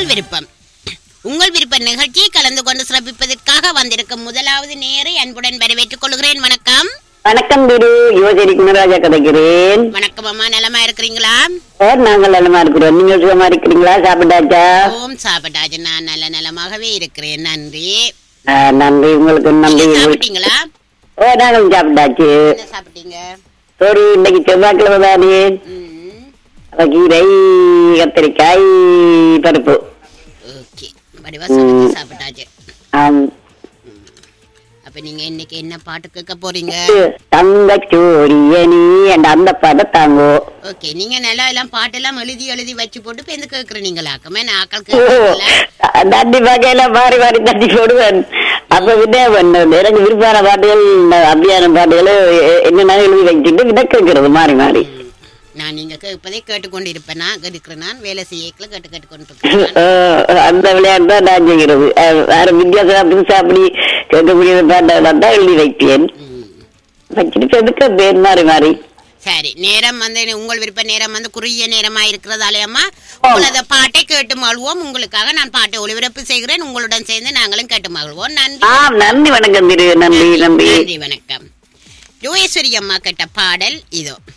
உங்கள் விருப்பம் உங்கள் விருப்ப நிகழ்ச்சியை கலந்து கொண்டு சிறப்பிப்பதற்காக வந்திருக்கும் முதலாவது நேரை அன்புடன் வரவேற்றுக் கொள்கிறேன் வணக்கம் வணக்கம் குரு யுவசரி குணராஜா கதைக்கிறேன் வணக்கம் அம்மா நலமா இருக்கிறீங்களா சார் நாங்கள் நலமா இருக்கிறோம் நீங்க சுகமா இருக்கிறீங்களா சாப்பிட்டாச்சா ஓம் சாப்பிட்டாச்சு நான் நல்ல நலமாகவே இருக்கிறேன் நன்றி ஆ, நன்றி உங்களுக்கு நன்றி நீங்க சாப்பிட்டீங்களா ஓ நாங்களும் சாப்பிட்டாச்சு என்ன சாப்பிட்டீங்க சோறு இன்னைக்கு செவ்வாய்க்கிழமை தானே ம், அப்ப கீரை கத்திரிக்காய் பருப்பு ஓகே வடிவா சமைச்சு சாப்பிட்டாச்சு ஆம். அப்ப நீங்க இன்னைக்கு என்ன பாட்டு கேட்க போறீங்க தங்க சோரியனி என்ற அந்த பாட்டை தாங்கோ ஓகே நீங்க நல்லா எல்லாம் பாட்டெல்லாம் எழுதி எழுதி வச்சு போட்டு இப்ப எந்த கேக்குறீங்களாக்கமே நான் ஆக்கள் ஓ, கேட்கல தண்ணி வகையில மாறி மாறி தண்ணி போடுவேன் அப்ப விட பண்ணது எனக்கு விருப்பான பாட்டுகள் இந்த அபியான பாட்டுகள் எ- என்னென்ன எழுதி வச்சுட்டு விட கேட்கறது மாறி மாறி நான் நீங்க கேட்பதை கேட்டுக்கொண்டு இருப்பேன் நான் இருக்கிறேன் நான் வேலை செய்யக்கல கேட்டு கேட்டுக்கொண்டு இருக்கிறேன் அஹ் அந்த விளையாட்டு தான் நான் செய்கிறது அஹ் வேற வித்தியாசம் புதுசா அப்படி கேட்கக்கூடிய பாட்டெல்லாம் தான் எழுதி வைப்பேன் ம். வச்சுட்டு செதுக்க பேர் மாறி மாறி சரி நேரம் வந்து உங்கள் விருப்ப நேரம் வந்து குறுகிய நேரமா இருக்கிறதாலேயம்மா உங்களது பாட்டை கேட்டு மகிழ்வோம் உங்களுக்காக நான் பாட்டை ஒளிபரப்பு செய்கிறேன் உங்களுடன் சேர்ந்து நாங்களும் கேட்டு மகிழ்வோம் நன்றி ஆம் நன்றி வணக்கம் திரு நன்றி நன்றி நன்றி வணக்கம் யோகேஸ்வரி அம்மா கேட்ட பாடல் இதோ